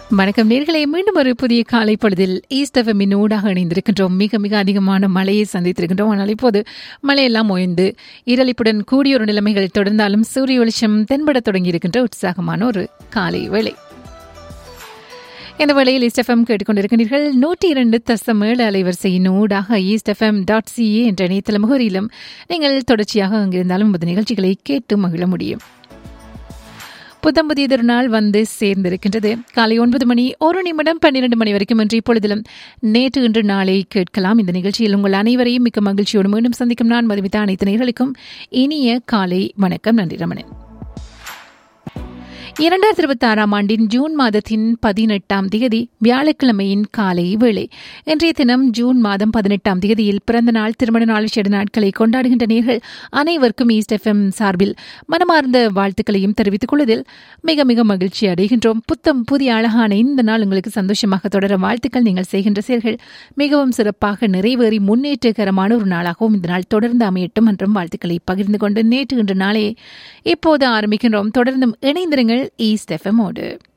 வணக்கம் நேர்களை மீண்டும் ஒரு புதிய காலை பொழுதில் ஈஸ்ட் எஃப்எம்மின் ஊடாக இணைந்திருக்கின்றோம் மிக மிக அதிகமான மழையை சந்தித்திருக்கின்றோம் ஆனால் இப்போது மழையெல்லாம் ஓய்ந்து இரளிப்புடன் கூடிய ஒரு நிலைமைகள் தொடர்ந்தாலும் சூரிய வெளிச்சம் தென்படத் தொடங்கியிருக்கின்ற உற்சாகமான ஒரு காலை வேளை இந்த வேளையில் ஈஸ்ட் எஃப்எம் கேட்டுக்கொண்டிருக்கிறீர்கள் நூற்றி இரண்டு தசம் ஏழு அலைவரிசையின் ஊடாக ஈஸ்ட் எஃப்எம் டாட் சிஏ என்ற இணையதள முகவரியிலும் நீங்கள் தொடர்ச்சியாக அங்கிருந்தாலும் உமது நிகழ்ச்சிகளை கேட்டு மகிழ முடியும் புத்தம் புதியதொரு நாள் வந்து சேர்ந்திருக்கின்றது காலை ஒன்பது மணி ஒரு நிமிடம் பன்னிரண்டு மணி வரைக்கும் இன்று இப்பொழுதிலும் நேற்று இன்று நாளை கேட்கலாம் இந்த நிகழ்ச்சியில் உங்கள் அனைவரையும் மிக்க மகிழ்ச்சியோடு மீண்டும் சந்திக்கும் நான் மதுமிதா அனைத்து நேர்களுக்கும் இனிய காலை வணக்கம் நன்றி ரமணன் இரண்டாயிரத்தி இருபத்தி ஆறாம் ஆண்டின் ஜூன் மாதத்தின் பதினெட்டாம் தேதி வியாழக்கிழமையின் காலை வேளை இன்றைய தினம் ஜூன் மாதம் பதினெட்டாம் தேதியில் பிறந்த நாள் திருமண நாள் ஷெடு நாட்களை கொண்டாடுகின்ற நேர்கள் அனைவருக்கும் ஈஸ்ட் எஃப்எம் சார்பில் மனமார்ந்த வாழ்த்துக்களையும் தெரிவித்துக் கொள்வதில் மிக மிக மகிழ்ச்சி அடைகின்றோம் புத்தம் புதிய அழகான இந்த நாள் உங்களுக்கு சந்தோஷமாக தொடர வாழ்த்துக்கள் நீங்கள் செய்கின்ற செயல்கள் மிகவும் சிறப்பாக நிறைவேறி முன்னேற்றகரமான ஒரு நாளாகவும் இந்த நாள் தொடர்ந்து அமையட்டும் என்றும் வாழ்த்துக்களை பகிர்ந்து கொண்டு நேற்று இன்று நாளே இப்போது ஆரம்பிக்கின்றோம் தொடர்ந்தும் இணைந்திருங்கள் ஈஸ்ட் எஃப்எம்மோடு